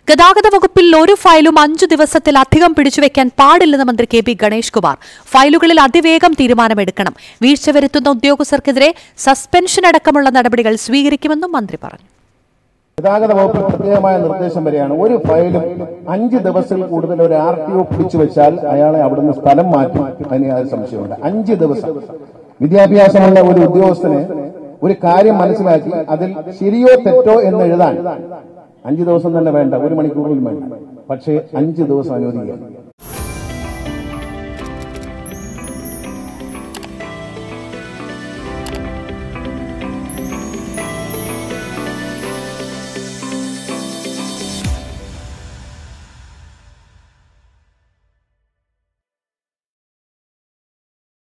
ഗതാഗത വകുപ്പിൽ ഒരു ഫയലും അഞ്ചു ദിവസത്തിലധികം പിടിച്ചുവെക്കാൻ പാടില്ലെന്ന് മന്ത്രി കെ പി ഗണേഷ് കുമാർ ഫയലുകളിൽ അതിവേഗം തീരുമാനമെടുക്കണം വീഴ്ച വരുത്തുന്ന ഉദ്യോഗസ്ഥർക്കെതിരെ സസ്പെൻഷൻ അടക്കമുള്ള നടപടികൾ സ്വീകരിക്കുമെന്നും മന്ത്രി പറഞ്ഞു ഗതാഗത വകുപ്പിൽ പ്രത്യേകമായ നിർദ്ദേശം വരികയാണ് ഒരു ഫയലും അഞ്ച് ദിവസത്തിൽ കൂടുതൽ ഒരു ആർ ടി ഒ പിടിച്ചു വെച്ചാൽ അയാളെ അവിടുന്ന് സ്ഥലം മാറ്റും അതിന് യാതൊരു സംശയമുണ്ട് അഞ്ച് ദിവസം വിദ്യാഭ്യാസമുള്ള ഒരു ഉദ്യോഗസ്ഥന് ഒരു കാര്യം മനസ്സിലാക്കി അതിൽ ശരിയോ തെറ്റോ എന്ന് എഴുതാൻ അഞ്ച് ദിവസം തന്നെ വേണ്ട ഒരു മണിക്കൂറിലും വേണ്ട പക്ഷേ അഞ്ച് ദിവസം അനുവദിക്കുക